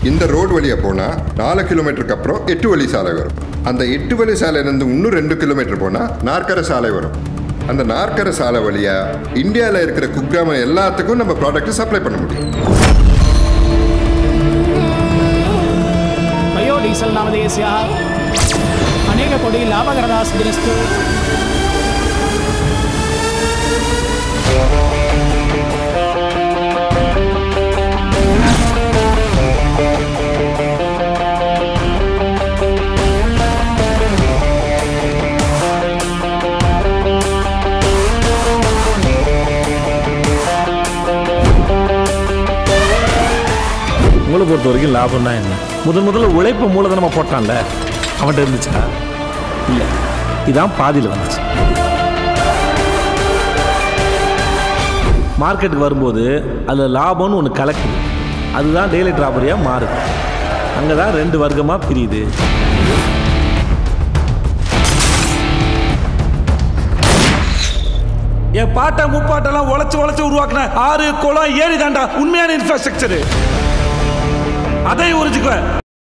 இந்த ரோடு வழியாக போனால் நாலு கிலோமீட்டருக்கு அப்புறம் எட்டு வழி சாலை வரும் அந்த எட்டு வழி சாலையிலேருந்து இன்னும் ரெண்டு கிலோமீட்டர் போனால் நாற்கர சாலை வரும் அந்த நாற்கர சாலை வழியாக இந்தியாவில் இருக்கிற குக்கிராமம் எல்லாத்துக்கும் நம்ம ப்ராடக்ட் சப்ளை பண்ண முடியும் बयोडीसल् नामधेयस्याः अनेककोटि लाभकरणाः सिद्धिरस्तु உங்களை பொறுத்த வரைக்கும் லாபம்னா என்ன முதன் முதல்ல உழைப்பு மூலதனமாக போட்டான்ல அவன்கிட்ட இருந்துச்சா இல்லை இதான் பாதியில் வந்துச்சு மார்க்கெட்டுக்கு வரும்போது அதில் லாபம்னு ஒன்று கலக்குது அதுதான் டெய்லி ட்ராபரியாக மாறுது அங்கே தான் ரெண்டு வர்க்கமாக பிரியுது என் பாட்டை முப்பாட்டெல்லாம் உழைச்சு உழைச்சு உருவாக்குன ஆறு குளம் ஏரி தாண்டா உண்மையான இன்ஃப்ராஸ்ட்ரக்சரு அதை உறிஞ்சுக்குவேன்